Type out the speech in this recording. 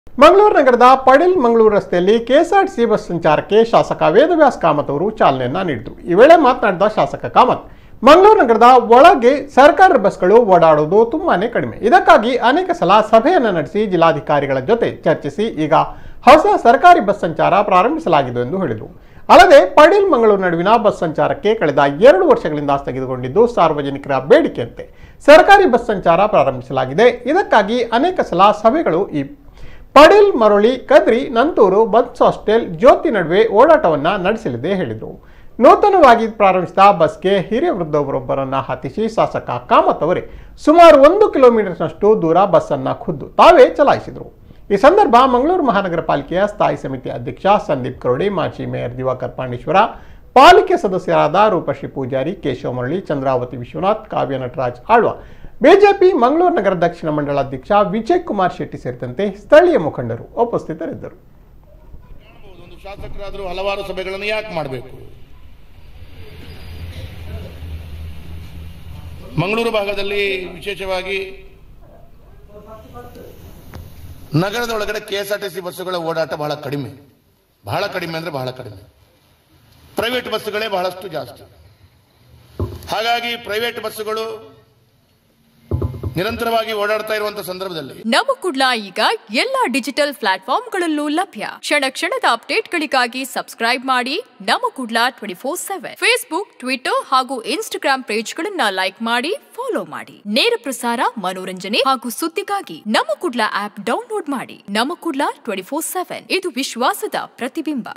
ಮಂಗಳೂರು ನಗರದ ಪಡಿಲ್ ಮಂಗಳೂರು ರಸ್ತೆಯಲ್ಲಿ KSRTC bus ಸಂಚಾರಕ್ಕೆ ಶಾಸಕ ವೇದವ್ಯಾಸ್ ಕಾಮತ್ ಅವರು ಚಾಲನೆಯನ್ನ ನೀಡಿದರು ಈ ವೇಳೆ ಮಾತನಾಡಿದ ಶಾಸಕ ಕಾಮತ್ ಮಂಗಳೂರು ನಗರದ ಒಳಗೆ ಸರ್ಕಾರಿ ಬಸ್ಗಳು ಓಡಾಡುವುದು ತುಂಬಾನೇ ಕಡಿಮೆ ಇದಕ್ಕಾಗಿ ಅನೇಕ ಸಲ ಸಭೆಯನ್ನು ನಡೆಸಿ ಜಿಲ್ಲಾಧಿಕಾರಿಗಳ ಜೊತೆ ಚರ್ಚಿಸಿ ಈಗ ಹೊಸ ಸರ್ಕಾರಿ ಬಸ್ ಸಂಚಾರ ಪ್ರಾರಂಭಿಸಲಾಗಿದೆ ಎಂದು ಹೇಳಿದರು ಅಲ್ಲದೆ ಪಡಿಲ್ ಮಂಗಳೂರು ನಡುವಿನ ಬಸ್ ಸಂಚಾರಕ್ಕೆ ಕಳೆದ ಎರಡು ವರ್ಷಗಳಿಂದ ಸ್ಥಗಿತಗೊಂಡಿದ್ದು ಸಾರ್ವಜನಿಕರ ಬೇಡಿಕೆಯಂತೆ ಸರ್ಕಾರಿ ಬಸ್ ಸಂಚಾರ ಪ್ರಾರಂಭಿಸಲಾಗಿದೆ ಇದಕ್ಕಾಗಿ ಅನೇಕ ಸಲ ಸಭೆಗಳು ಈ ಪಡಿಲ್ ಮರಳಿ ಕದ್ರಿ ನಂತೂರು ಬಸ್ ಹಾಸ್ಟೆಲ್ ಜ್ಯೋತಿ ನಡುವೆ ಓಡಾಟವನ್ನ ನಡೆಸಲಿದೆ ಹೇಳಿದರು ನೂತನವಾಗಿ ಪ್ರಾರಂಭಿಸಿದ ಬಸ್ಗೆ ಹಿರಿಯ ವೃದ್ಧೊಬ್ಬರೊಬ್ಬರನ್ನ ಹತ್ತಿಸಿ ಶಾಸಕ ಕಾಮತ್ ಅವರೇ ಸುಮಾರು ಒಂದು ಕಿಲೋಮೀಟರ್ನಷ್ಟು ದೂರ ಬಸ್ ಅನ್ನ ಖುದ್ದು ತಾವೇ ಚಲಾಯಿಸಿದರು ಈ ಸಂದರ್ಭ ಮಂಗಳೂರು ಮಹಾನಗರ ಪಾಲಿಕೆಯ ಸ್ಥಾಯಿ ಸಮಿತಿ ಅಧ್ಯಕ್ಷ ಸಂದೀಪ್ ಕರೋಡಿ ಮಾಜಿ ಮೇಯರ್ ದಿವಾಕರ್ ಪಾಂಡೇಶ್ವರ ಪಾಲಿಕೆ ಸದಸ್ಯರಾದ ರೂಪಶ್ರೀ ಪೂಜಾರಿ ಕೇಶವ ಮುರಳಿ ಚಂದ್ರಾವತಿ ವಿಶ್ವನಾಥ್ ಕಾವ್ಯ ನಟರಾಜ್ ಆಳ್ವ ಬಿಜೆಪಿ ಮಂಗಳೂರು ನಗರ ದಕ್ಷಿಣ ಮಂಡಲಾಧ್ಯಕ್ಷ ವಿಜಯ್ ಕುಮಾರ್ ಶೆಟ್ಟಿ ಸೇರಿದಂತೆ ಸ್ಥಳೀಯ ಮುಖಂಡರು ಉಪಸ್ಥಿತರಿದ್ದರು ಕಾಣ್ಬೋದು. ಒಂದು ಶಾಸಕರಾದರೂ ಹಲವಾರು ಸಭೆಗಳನ್ನು ಯಾಕೆ ಮಾಡಬೇಕು ಮಂಗಳೂರು ಭಾಗದಲ್ಲಿ ವಿಶೇಷವಾಗಿ ನಗರದ ಒಳಗಡೆ K S R T C ಬಸ್ಸುಗಳ ಓಡಾಟ ಬಹಳ ಕಡಿಮೆ ಬಹಳ ಕಡಿಮೆ ಅಂದ್ರೆ ಬಹಳ ಕಡಿಮೆ ಪ್ರೈವೇಟ್ ಬಸ್ಸುಗಳೇ ಬಹಳಷ್ಟು ಜಾಸ್ತಿ ಹಾಗಾಗಿ ಪ್ರೈವೇಟ್ ಬಸ್ಸುಗಳು ನಿರಂತರವಾಗಿ ಓಡಾಡ್ತಾ ಇರುವಂತಹ ಸಂದರ್ಭದಲ್ಲಿ ನಮ್ಮ ಕುಡ್ಲ ಈಗ ಎಲ್ಲ ಡಿಜಿಟಲ್ ಪ್ಲಾಟ್ಫಾರ್ಮ್ಗಳಲ್ಲೂ ಲಭ್ಯ ಕ್ಷಣ ಕ್ಷಣದ ಅಪ್ಡೇಟ್ಗಳಿಗಾಗಿ ಸಬ್ಸ್ಕ್ರೈಬ್ ಮಾಡಿ ನಮ್ಮ Kudla twenty four seven Facebook Twitter ಹಾಗೂ ಇನ್ಸ್ಟಾಗ್ರಾಂ ಪೇಜ್ಗಳನ್ನ ಲೈಕ್ ಮಾಡಿ ಫಾಲೋ ಮಾಡಿ ನೇರ ಪ್ರಸಾರ ಮನೋರಂಜನೆ ಹಾಗೂ ಸುದ್ದಿಗಾಗಿ ನಮ್ಮ ಕುಡ್ಲ ಆಪ್ ಡೌನ್ಲೋಡ್ ಮಾಡಿ ನಮ್ಮ ಕುಡ್ಲ ಟ್ವೆಂಟಿ ಫೋರ್ ಸೆವೆನ್ ಇದು ವಿಶ್ವಾಸದ ಪ್ರತಿಬಿಂಬ